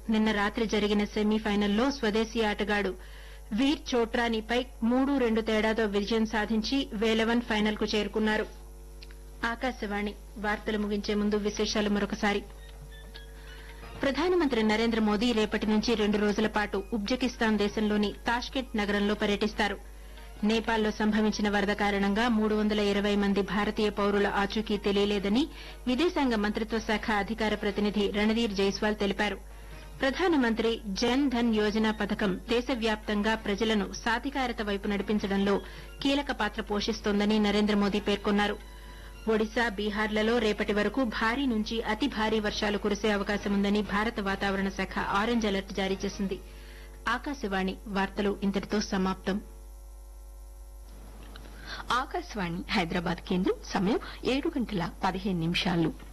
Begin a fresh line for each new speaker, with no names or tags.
నిన్న రాత్రి జరిగిన సెమీఫైనల్లో స్వదేశీ ఆటగాడు వీర్ చోట్రానీపై మూడు రెండు తేడాతో విజయం సాధించి వేలవన్ ఫైనల్ కు చేరుకున్నారు ఆకాశవాణి వార్తలు ముగించే ముందు విశేషాలు మరొకసారి ప్రధానమంత్రి నరేంద్ర మోదీ రేపటి నుంచి రెండు రోజుల పాటు ఉజ్బెకిస్తాన్ దేశంలోని తాష్కెంట్ నగరంలో పర్యటిస్తారు నేపాల్లో సంభవించిన వరద కారణంగా మూడు వందల ఇరవై మంది భారతీయ పౌరుల ఆచూకీ తెలియలేదని విదేశాంగ మంత్రిత్వ శాఖ అధికార ప్రతినిధి రణధీర్ జైస్వాల్ తెలిపారు ప్రధానమంత్రి జన్ ధన్ యోజన పథకం దేశవ్యాప్తంగా ప్రజలను సాధికారత వైపు నడిపించడంలో కీలక పాత్ర పోషిస్తోందని నరేంద్ర మోదీ పేర్కొన్నారు ఒడిశా బీహార్లలో రేపటి వరకు భారీ నుంచి అతి భారీ వర్షాలు కురిసే అవకాశముందని భారత వాతావరణ శాఖ ఆరెంజ్ అలర్ట్ జారీ చేసింది ఆకాశవాణి వార్తలు ఇంతటితో సమాప్తం
ఆకాశవాణి హైదరాబాద్ కేంద్రం సమయం ఏడు గంటల పదిహేను నిమిషాలు